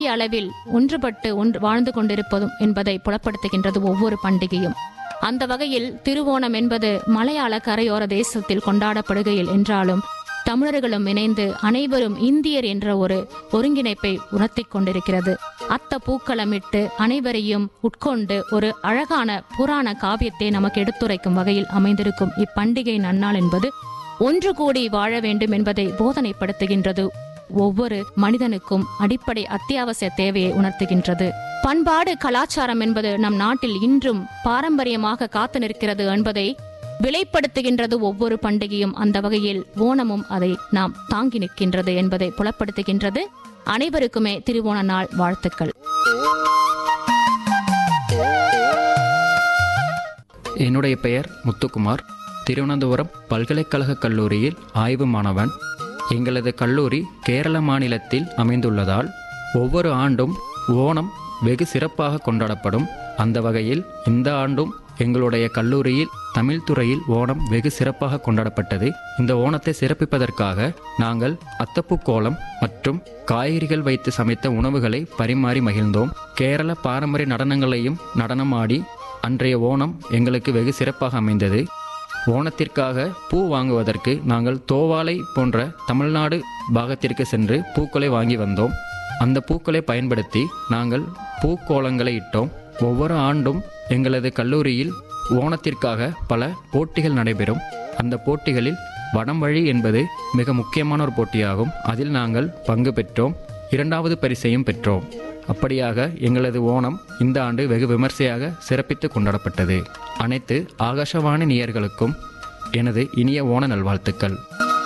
தேசிய அளவில் ஒன்றுபட்டு ஒன்று வாழ்ந்து கொண்டிருப்பதும் என்பதை புலப்படுத்துகின்றது ஒவ்வொரு பண்டிகையும் அந்த வகையில் திருவோணம் என்பது மலையாள கரையோர தேசத்தில் கொண்டாடப்படுகையில் என்றாலும் தமிழர்களும் இணைந்து அனைவரும் இந்தியர் என்ற ஒரு ஒருங்கிணைப்பை உணர்த்திக் கொண்டிருக்கிறது அத்த பூக்களமிட்டு அனைவரையும் உட்கொண்டு ஒரு அழகான புராண காவியத்தை நமக்கு எடுத்துரைக்கும் வகையில் அமைந்திருக்கும் இப்பண்டிகை நன்னாள் என்பது ஒன்று கூடி வாழ வேண்டும் என்பதை போதனைப்படுத்துகின்றது ஒவ்வொரு மனிதனுக்கும் அடிப்படை அத்தியாவசிய தேவையை உணர்த்துகின்றது பண்பாடு கலாச்சாரம் என்பது நம் நாட்டில் இன்றும் பாரம்பரியமாக காத்து நிற்கிறது என்பதை விலைப்படுத்துகின்றது ஒவ்வொரு பண்டிகையும் அந்த வகையில் ஓணமும் அதை நாம் தாங்கி நிற்கின்றது என்பதை புலப்படுத்துகின்றது அனைவருக்குமே திருவோண நாள் வாழ்த்துக்கள் என்னுடைய பெயர் முத்துக்குமார் திருவனந்தபுரம் பல்கலைக்கழக கல்லூரியில் ஆய்வு மாணவன் எங்களது கல்லூரி கேரள மாநிலத்தில் அமைந்துள்ளதால் ஒவ்வொரு ஆண்டும் ஓணம் வெகு சிறப்பாக கொண்டாடப்படும் அந்த வகையில் இந்த ஆண்டும் எங்களுடைய கல்லூரியில் தமிழ் துறையில் ஓணம் வெகு சிறப்பாக கொண்டாடப்பட்டது இந்த ஓணத்தை சிறப்பிப்பதற்காக நாங்கள் அத்தப்பூ கோலம் மற்றும் காய்கறிகள் வைத்து சமைத்த உணவுகளை பரிமாறி மகிழ்ந்தோம் கேரள பாரம்பரிய நடனங்களையும் நடனமாடி அன்றைய ஓணம் எங்களுக்கு வெகு சிறப்பாக அமைந்தது ஓணத்திற்காக பூ வாங்குவதற்கு நாங்கள் தோவாலை போன்ற தமிழ்நாடு பாகத்திற்கு சென்று பூக்களை வாங்கி வந்தோம் அந்த பூக்களை பயன்படுத்தி நாங்கள் பூக்கோலங்களை இட்டோம் ஒவ்வொரு ஆண்டும் எங்களது கல்லூரியில் ஓணத்திற்காக பல போட்டிகள் நடைபெறும் அந்த போட்டிகளில் வடம் வழி என்பது மிக முக்கியமான ஒரு போட்டியாகும் அதில் நாங்கள் பங்கு பெற்றோம் இரண்டாவது பரிசையும் பெற்றோம் அப்படியாக எங்களது ஓணம் இந்த ஆண்டு வெகு விமர்சையாக சிறப்பித்து கொண்டாடப்பட்டது அனைத்து ஆகாஷவாணி நேயர்களுக்கும் எனது இனிய ஓண நல்வாழ்த்துக்கள்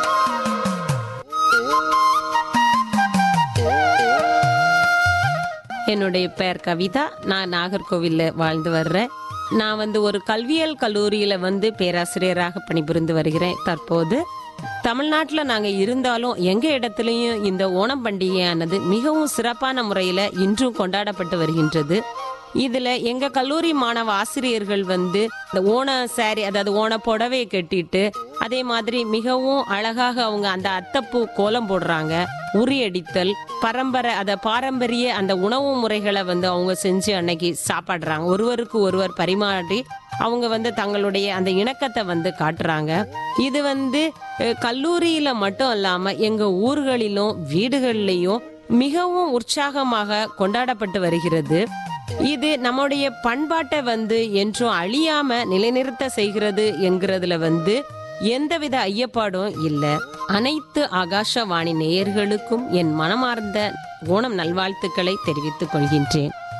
என்னுடைய பெயர் கவிதா நான் நாகர்கோவில்ல வாழ்ந்து வர்றேன் நான் வந்து ஒரு கல்வியியல் கல்லூரியில வந்து பேராசிரியராக பணிபுரிந்து வருகிறேன் தற்போது தமிழ்நாட்டில் நாங்கள் இருந்தாலும் எங்க இடத்துலையும் இந்த ஓணம் பண்டிகையானது மிகவும் சிறப்பான முறையில் இன்றும் கொண்டாடப்பட்டு வருகின்றது இதுல எங்க கல்லூரி மாணவ ஆசிரியர்கள் வந்து இந்த ஓண சாரி அதாவது ஓண புடவையை கட்டிட்டு அதே மாதிரி மிகவும் அழகாக அவங்க அந்த அத்தப்பூ கோலம் போடுறாங்க உரி அடித்தல் பரம்பரை அத பாரம்பரிய அந்த உணவு முறைகளை வந்து அவங்க செஞ்சு அன்னைக்கு சாப்பாடுறாங்க ஒருவருக்கு ஒருவர் பரிமாறி அவங்க வந்து தங்களுடைய அந்த இணக்கத்தை வந்து காட்டுறாங்க இது வந்து அஹ், கல்லூரியில மட்டும் இல்லாம எங்க ஊர்களிலும் வீடுகள்லயும் மிகவும் உற்சாகமாக கொண்டாடப்பட்டு வருகிறது இது நம்முடைய பண்பாட்டை வந்து என்றும் அழியாம நிலைநிறுத்த செய்கிறது என்கிறதுல வந்து எந்தவித ஐயப்பாடும் இல்லை அனைத்து ஆகாஷவாணி நேயர்களுக்கும் என் மனமார்ந்த ஓணம் நல்வாழ்த்துக்களை தெரிவித்துக் கொள்கின்றேன்